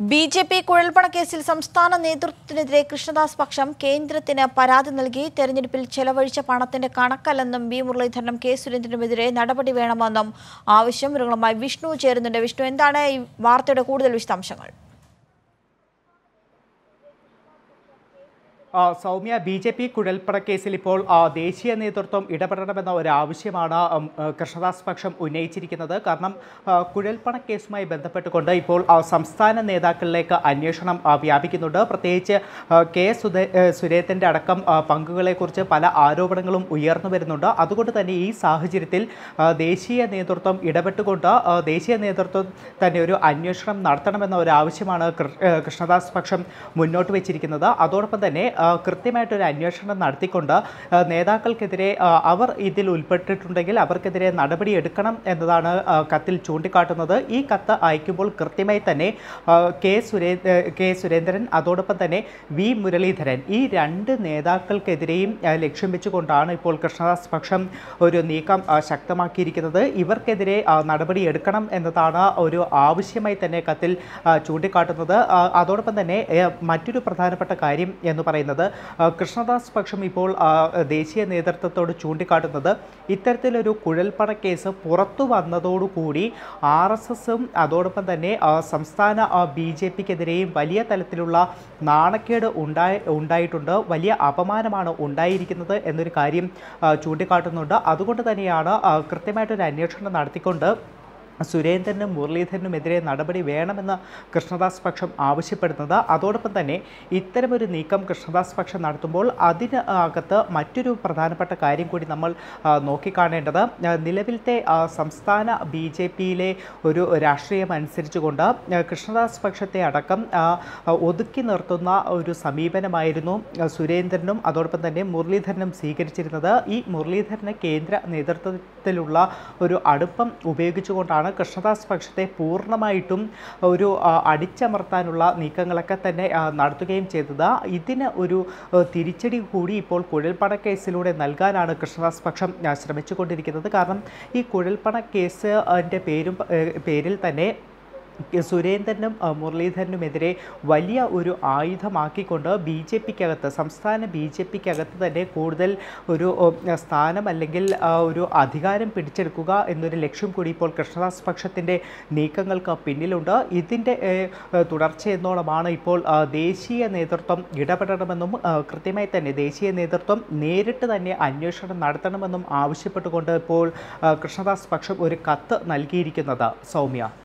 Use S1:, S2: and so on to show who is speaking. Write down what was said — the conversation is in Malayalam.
S1: ബി ജെ പി കുഴൽപ്പണ കേസിൽ സംസ്ഥാന നേതൃത്വത്തിനെതിരെ കൃഷ്ണദാസ് പക്ഷം കേന്ദ്രത്തിന് പരാതി നൽകി തെരഞ്ഞെടുപ്പിൽ ചെലവഴിച്ച പണത്തിന്റെ കണക്കല്ലെന്നും ബി മുരളീധരനും കെ സുരേന്ദ്രനുമെതിരെ നടപടി വേണമെന്നും ആവശ്യം വിവരങ്ങളുമായി വിഷ്ണു ചേരുന്നുണ്ട് വിഷ്ണു എന്താണ് ഈ വാർത്തയുടെ കൂടുതൽ വിശദാംശങ്ങൾ
S2: ആ, സൗമ്യ ബി ജെ പി കുഴൽപ്പണ കേസിൽ ഇപ്പോൾ ആ, ദേശീയ നേതൃത്വം ഇടപെടണമെന്ന ഒരു ആവശ്യമാണ് ഉം, ആ, കൃഷ്ണദാസ് പക്ഷം ഉന്നയിച്ചിരിക്കുന്നത് കാരണം ആ, കുഴൽപ്പണ കേസുമായി ബന്ധപ്പെട്ടുകൊണ്ട് ഇപ്പോൾ ആ, സംസ്ഥാന നേതാക്കളിലേക്ക് അന്വേഷണം ആ, വ്യാപിക്കുന്നുണ്ട് പ്രത്യേകിച്ച് ആ, കെ സുധേ ഏ, സുരേന്ദ്രൻ്റെ അടക്കം ആ, പങ്കുകളെക്കുറിച്ച് പല ആരോപണങ്ങളും ഉയർന്നു വരുന്നുണ്ട് അതുകൊണ്ട് തന്നെ ഈ സാഹചര്യത്തിൽ ആ, ദേശീയ നേതൃത്വം ഇടപെട്ടുകൊണ്ട് ആ, ദേശീയ നേതൃത്വം തന്നെ ഒരു അന്വേഷണം നടത്തണമെന്ന ഒരു ആവശ്യമാണ് കൃ- ഏ, കൃഷ്ണദാസ് പക്ഷം മുന്നോട്ട് വെച്ചിരിക്കുന്നത് അതോടൊപ്പം തന്നെ ആ, കൃത്യമായിട്ടൊരു അന്വേഷണം നടത്തിക്കൊണ്ട് ആ, നേതാക്കൾക്കെതിരെ ആ, അവർ ഇതിൽ ഉൾപ്പെട്ടിട്ടുണ്ടെങ്കിൽ അവർക്കെതിരെ നടപടി എടുക്കണം എന്നതാണ് ആ, കത്തിൽ ചൂണ്ടിക്കാട്ടുന്നത് ഈ കത്ത് അയക്കുമ്പോൾ കൃത്യമായി തന്നെ ആ, കെ സുരേ ഏ, കെ സുരേന്ദ്രൻ അതോടൊപ്പം തന്നെ വി മുരളീധരൻ ഈ രണ്ട് നേതാക്കൾക്കെതിരെയും ആ, ലക്ഷ്യം വെച്ചുകൊണ്ടാണ് ഇപ്പോൾ കൃഷ്ണദാസ് പക്ഷം ഒരു നീക്കം ആ, ശക്തമാക്കിയിരിക്കുന്നത് ഇവർക്കെതിരെ ആ, നടപടി എടുക്കണം എന്നതാണ് ഒരു ആവശ്യമായി തന്നെ കത്തിൽ ആ, ചൂണ്ടിക്കാട്ടുന്നത് ആ, അതോടൊപ്പം തന്നെ ഏ, മറ്റൊരു പ്രധാനപ്പെട്ട കാര്യം എന്ന് പറയുന്നത് ആ, കൃഷ്ണദാസ് പക്ഷം ഇപ്പോൾ ആ, ദേശീയ നേതൃത്വത്തോട് ചൂണ്ടിക്കാട്ടുന്നത് ഇത്തരത്തിലൊരു കുഴൽപ്പണ കേസ് പുറത്തു വന്നതോടുകൂടി ആർ എസ് എസും അതോടൊപ്പം തന്നെ ആ, സംസ്ഥാന ബി ജെ പിക്കെതിരെയും വലിയ തലത്തിലുള്ള നാണക്കേട് ഉണ്ടായി ഉണ്ടായിട്ടുണ്ട് വലിയ അപമാനമാണ് ഉണ്ടായിരിക്കുന്നത് എന്നൊരു കാര്യം ആ, ചൂണ്ടിക്കാട്ടുന്നുണ്ട് അതുകൊണ്ട് തന്നെയാണ് ആ, കൃത്യമായിട്ടൊരു അന്വേഷണം നടത്തിക്കൊണ്ട് സുരേന്ദ്രനും മുരളീധരനുമെതിരെ നടപടി വേണമെന്ന് കൃഷ്ണദാസ് പക്ഷം ആവശ്യപ്പെടുന്നത് അതോടൊപ്പം തന്നെ ഇത്തരമൊരു നീക്കം കൃഷ്ണദാസ് പക്ഷം നടത്തുമ്പോൾ അതിന് അകത്ത് മറ്റൊരു പ്രധാനപ്പെട്ട കാര്യം കൂടി നമ്മൾ ആ, നോക്കിക്കാണേണ്ടത് ആ, നിലവിലത്തെ ആ, സംസ്ഥാന ബി ജെ പിയിലെ ഒരു രാഷ്ട്രീയം അനുസരിച്ചുകൊണ്ട് ആ, കൃഷ്ണദാസ് പക്ഷത്തെ അടക്കം ആ, ആ, ഒതുക്കി നിർത്തുന്ന ഒരു സമീപനമായിരുന്നു ആ, സുരേന്ദ്രനും അതോടൊപ്പം തന്നെ മുരളീധരനും സ്വീകരിച്ചിരുന്നത് ഈ മുരളീധരന് കേന്ദ്ര നേതൃത്വത്തിലുള്ള ഒരു അടുപ്പം ഉപയോഗിച്ചുകൊണ്ടാണ് കൃഷ്ണദാസ് പക്ഷത്തെ പൂർണ്ണമായിട്ടും ഒരു ആ, അടിച്ചമർത്താനുള്ള നീക്കങ്ങളൊക്കെ തന്നെ ആ, നടത്തുകയും ചെയ്തത് ഇതിന് ഒരു ആ, തിരിച്ചടി കൂടി ഇപ്പോൾ കുഴൽപ്പണ കേസിലൂടെ നൽകാനാണ് കൃഷ്ണദാസ് പക്ഷം ആ, ശ്രമിച്ചുകൊണ്ടിരിക്കുന്നത് കാരണം ഈ കുഴൽപ്പണ കേസ് അതിൻ്റെ പേരും ഏ, പേരിൽ തന്നെ സുരേന്ദ്രനും അഹ് മുരളീധരനുമെതിരെ വലിയ ഒരു ആയുധമാക്കിക്കൊണ്ട് ബി ജെ പിക്കകത്ത് സംസ്ഥാന ബി ജെ പിക്കകത്ത് തന്നെ കൂടുതൽ ഒരു ഉം, സ്ഥാനം അല്ലെങ്കിൽ ആ, ഒരു അധികാരം പിടിച്ചെടുക്കുക എന്നൊരു ലക്ഷ്യം കൂടി ഇപ്പോൾ കൃഷ്ണദാസ് പക്ഷത്തിൻ്റെ നീക്കങ്ങൾക്ക് പിന്നിലുണ്ട് ഇതിൻ്റെ ഏഹ്, ഏഹ്, തുടർച്ചയെന്നോണമാണ് ഇപ്പോൾ ആ, ദേശീയ നേതൃത്വം ഇടപെടണമെന്നും ആ, കൃത്യമായി തന്നെ ദേശീയ നേതൃത്വം നേരിട്ട് തന്നെ അന്വേഷണം നടത്തണമെന്നും ആവശ്യപ്പെട്ടുകൊണ്ട് ഇപ്പോൾ ആ, കൃഷ്ണദാസ് പക്ഷം ഒരു കത്ത് നൽകിയിരിക്കുന്നത് സൗമ്യ